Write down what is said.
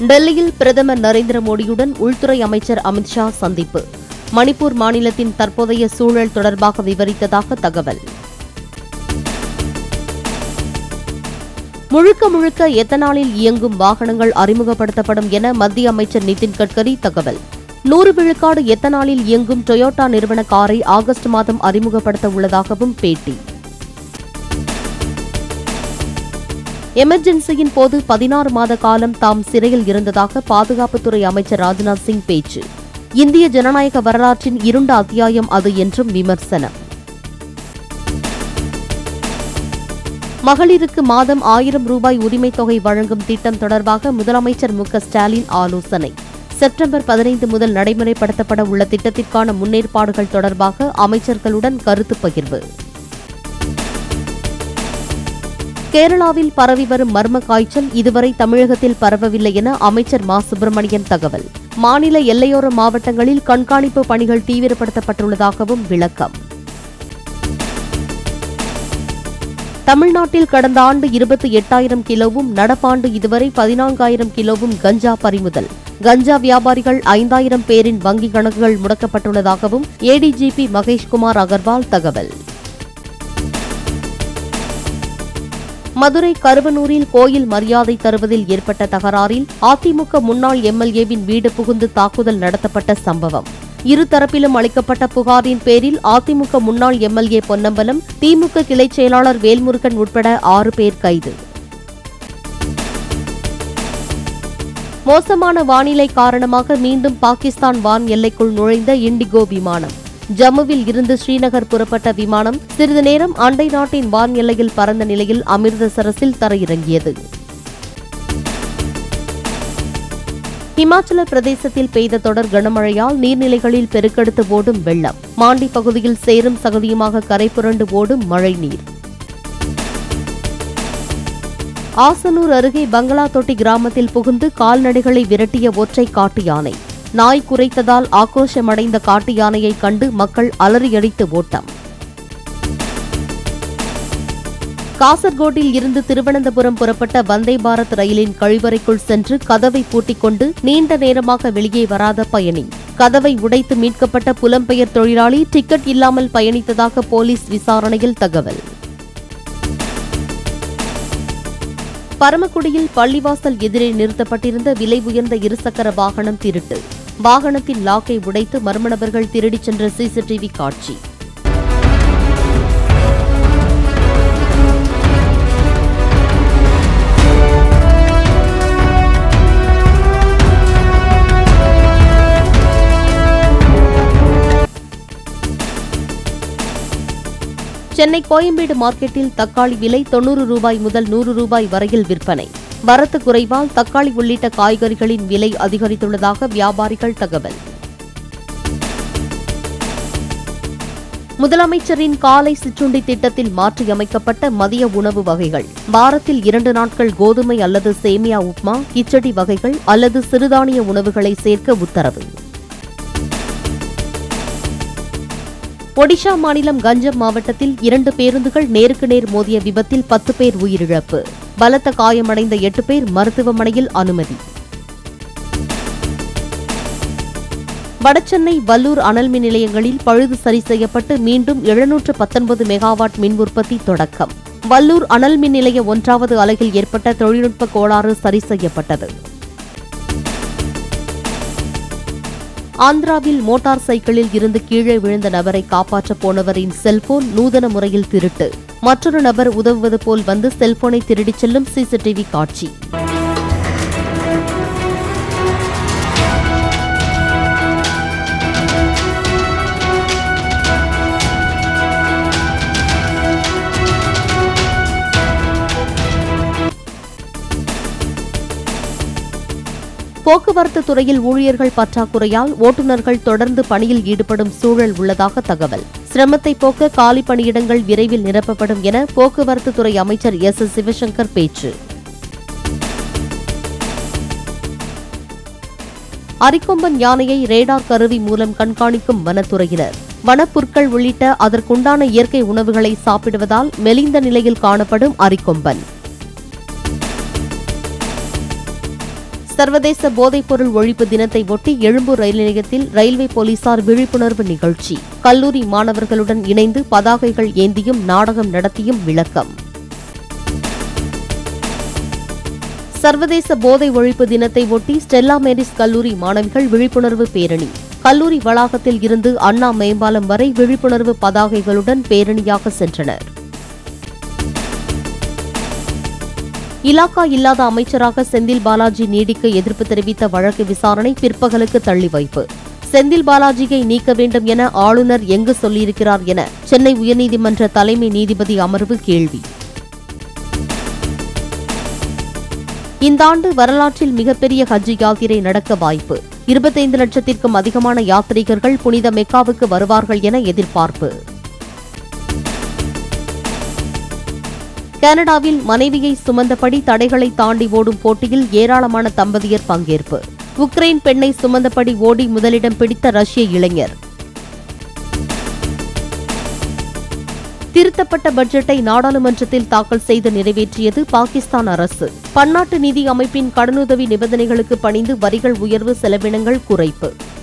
டெல்லியில் பிரதமர் நரேந்திர மோடியுடன் உள்துறை அமைச்சர் அமித்ஷா சந்திப்பு மணிப்பூர் மாநிலத்தின் தற்போதைய சூழல் தொடர்பாக விவரித்ததாக தகவல் முழுக்க முழுக்க எத்தனாலில் இயங்கும் வாகனங்கள் அறிமுகப்படுத்தப்படும் என மத்திய அமைச்சர் நிதின் கட்கரி தகவல் நூறு விழுக்காடு எத்தனாலில் இயங்கும் டொயோட்டா நிறுவன காரை ஆகஸ்ட் மாதம் அறிமுகப்படுத்த உள்ளதாகவும் பேட்டி எமர்ஜென்சியின் போது பதினாறு மாத காலம் தாம் சிறையில் இருந்ததாக பாதுகாப்புத்துறை அமைச்சர் ராஜ்நாத் சிங் பேச்சு இந்திய ஜனநாயக வரலாற்றின் இருண்ட அத்தியாயம் அது என்றும் விமர்சனம் மகளிருக்கு மாதம் ஆயிரம் ரூபாய் உரிமைத் தொகை வழங்கும் திட்டம் தொடர்பாக முதலமைச்சர் மு க ஸ்டாலின் ஆலோசனை செப்டம்பர் பதினைந்து முதல் நடைமுறைப்படுத்தப்பட உள்ள திட்டத்திற்கான முன்னேற்பாடுகள் தொடர்பாக அமைச்சர்களுடன் கருத்து பகிர்வு கேரளாவில் பரவி வரும் மர்ம காய்ச்சல் இதுவரை தமிழகத்தில் பரவவில்லை என அமைச்சர் மா சுப்பிரமணியன் தகவல் மாநில எல்லையோர மாவட்டங்களில் கண்காணிப்பு பணிகள் தீவிரப்படுத்தப்பட்டுள்ளதாகவும் விளக்கம் தமிழ்நாட்டில் கடந்த ஆண்டு இருபத்தி எட்டாயிரம் கிலோவும் நடப்பாண்டு இதுவரை பதினான்காயிரம் கிலோவும் கஞ்சா பறிமுதல் கஞ்சா வியாபாரிகள் ஐந்தாயிரம் பேரின் வங்கிக் கணக்குகள் முடக்கப்பட்டுள்ளதாகவும் ஏடிஜிபி மகேஷ்குமார் அகர்வால் தகவல் மதுரை கருவனூரில் கோயில் மரியாதை தருவதில் ஏற்பட்ட தகராறில் அதிமுக முன்னாள் எம்எல்ஏவின் வீடு புகுந்து தாக்குதல் நடத்தப்பட்ட சம்பவம் இருதரப்பிலும் அளிக்கப்பட்ட புகாரின் பேரில் அதிமுக முன்னாள் எம்எல்ஏ பொன்னம்பலம் திமுக கிளைச் செயலாளர் வேல்முருகன் உட்பட ஆறு பேர் கைது மோசமான வானிலை காரணமாக மீண்டும் பாகிஸ்தான் வான் எல்லைக்குள் நுழைந்த இண்டிகோ விமானம் ஜம்முவில் இருந்து ஸ்ரீநகர் புறப்பட்ட விமானம் சிறிது நேரம் அண்டை நாட்டின் வான் எல்லையில் பறந்த நிலையில் அமிர்தசரஸில் தரையிறங்கியது இமாச்சல பிரதேசத்தில் பெய்த தொடர் கனமழையால் நீர்நிலைகளில் பெருக்கெடுத்து ஓடும் வெள்ளம் மாண்டி பகுதியில் சேரும் சகதியுமாக கரை புரண்டு ஓடும் மழைநீர் ஆசனூர் அருகே பங்களா தொட்டி கிராமத்தில் புகுந்து கால்நடைகளை விரட்டிய ஒற்றை காட்டு யானை நாய் குறைத்ததால் ஆக்ரோஷமடைந்த காட்டு யானையை கண்டு மக்கள் அலறியடித்து ஓட்டம் காசர்கோட்டில் இருந்து திருவனந்தபுரம் புறப்பட்ட வந்தே பாரத் ரயிலின் கழிவறைக்குள் சென்று கதவை பூட்டிக் கொண்டு நீண்ட நேரமாக வெளியே வராத பயணி கதவை உடைத்து மீட்கப்பட்ட புலம்பெயர் தொழிலாளி டிக்கெட் இல்லாமல் பயணித்ததாக போலீஸ் விசாரணையில் தகவல் பரமக்குடியில் பள்ளிவாசல் எதிரே நிறுத்தப்பட்டிருந்த விலை உயர்ந்த இருசக்கர வாகனம் திருட்டு வாகனத்தின் லாக்கை உடைத்து மர்ம நபர்கள் திருடிச் சென்ற சிசிடிவி காட்சி சென்னை கோயம்பேடு மார்க்கெட்டில் தக்காளி விலை தொன்னூறு ரூபாய் முதல் நூறு ரூபாய் வரையில் விற்பனை வரத்து குறைவால் தக்காளி உள்ளிட்ட காய்கறிகளின் விலை அதிகரித்துள்ளதாக வியாபாரிகள் தகவல் முதலமைச்சரின் காலை சிற்றுண்டி திட்டத்தில் மாற்றியமைக்கப்பட்ட மதிய உணவு வகைகள் வாரத்தில் இரண்டு நாட்கள் கோதுமை அல்லது சேமியா உப்மா கிச்சடி வகைகள் அல்லது சிறுதானிய உணவுகளை சேர்க்க உத்தரவு ஒடிஷா மாநிலம் கஞ்சம் மாவட்டத்தில் இரண்டு பேருந்துகள் நேருக்கு நேர் மோதிய விபத்தில் பத்து பேர் உயிரிழப்பு பலத்த காயமடைந்த எட்டு பேர் மருத்துவமனையில் அனுமதி வடசென்னை வல்லூர் அனல் மின் நிலையங்களில் பழுது சரி செய்யப்பட்டு மீண்டும் எழுநூற்று பத்தொன்பது மெகாவாட் மின் உற்பத்தி தொடக்கம் வல்லூர் அனல் மின் நிலைய ஒன்றாவது அலகில் ஏற்பட்ட தொழில்நுட்ப கோளாறு சரி செய்யப்பட்டது ஆந்திராவில் மோட்டார் சைக்கிளில் இருந்து கீழே விழுந்த நபரை காப்பாற்ற போனவரின் செல்போன் நூதன முறையில் திருட்டு மற்றொரு நபர் உதவுவது போல் வந்து செல்போனை திருடிச் செல்லும் சிசிடிவி காட்சி போக்குவரத்து துறையில் ஊழியர்கள் பற்றாக்குறையால் ஓட்டுநர்கள் தொடர்ந்து பணியில் ஈடுபடும் சூழல் உள்ளதாக தகவல் சிரமத்தை போக்க காலி பணியிடங்கள் விரைவில் நிரப்பப்படும் என போக்குவரத்து துறை அமைச்சர் எஸ் எஸ் சிவசங்கர் பேச்சு அரிக்கொம்பன் யானையை ரேடார் கருவி மூலம் கண்காணிக்கும் வனத்துறையினர் வனப்புற்கள் உள்ளிட்ட அதற்குண்டான இயற்கை உணவுகளை சாப்பிடுவதால் மெலிந்த நிலையில் காணப்படும் அரிக்கொம்பன் சர்வதேச போதைப்பொருள் ஒழிப்பு தினத்தை ஒட்டி எழும்பூர் ரயில் நிலையத்தில் ரயில்வே போலீசார் விழிப்புணர்வு நிகழ்ச்சி கல்லூரி மாணவர்களுடன் இணைந்து பதாகைகள் ஏந்தியும் நாடகம் நடத்தியும் விளக்கம் சர்வதேச போதை ஒழிப்பு தினத்தை ஒட்டி ஸ்டெல்லா மேரிஸ் கல்லூரி மாணவிகள் விழிப்புணர்வு பேரணி கல்லூரி வளாகத்தில் இருந்து அண்ணா மேம்பாலம் வரை விழிப்புணர்வு பதாகைகளுடன் பேரணியாக சென்றனர் இலாக்கா இல்லாத அமைச்சராக செந்தில் பாலாஜி நீடிக்க எதிர்ப்பு தெரிவித்த வழக்கு விசாரணை பிற்பகலுக்கு தள்ளி வைப்பு செந்தில் பாலாஜியை நீக்க வேண்டும் என ஆளுநர் எங்கு சொல்லியிருக்கிறார் என சென்னை உயர்நீதிமன்ற தலைமை நீதிபதி அமர்வு கேள்வி இந்த ஆண்டு வரலாற்றில் மிகப்பெரிய ஹஜ் யாத்திரை நடக்க வாய்ப்பு இருபத்தைந்து லட்சத்திற்கும் அதிகமான யாத்ரீகர்கள் புனித மெக்காவுக்கு வருவார்கள் என எதிர்பார்ப்பு கனடாவில் மனைவியை சுமந்தபடி தடைகளை தாண்டி ஓடும் போட்டியில் ஏராளமான தம்பதியர் பங்கேற்பு உக்ரைன் பெண்ணை சுமந்தபடி ஓடி முதலிடம் பிடித்த ரஷ்ய இளைஞர் திருத்தப்பட்ட பட்ஜெட்டை நாடாளுமன்றத்தில் தாக்கல் செய்து நிறைவேற்றியது பாகிஸ்தான் அரசு பன்னாட்டு நிதி அமைப்பின் கடனுதவி நிபந்தனைகளுக்கு பணிந்து வரிகள் உயர்வு செலவினங்கள் குறைப்பு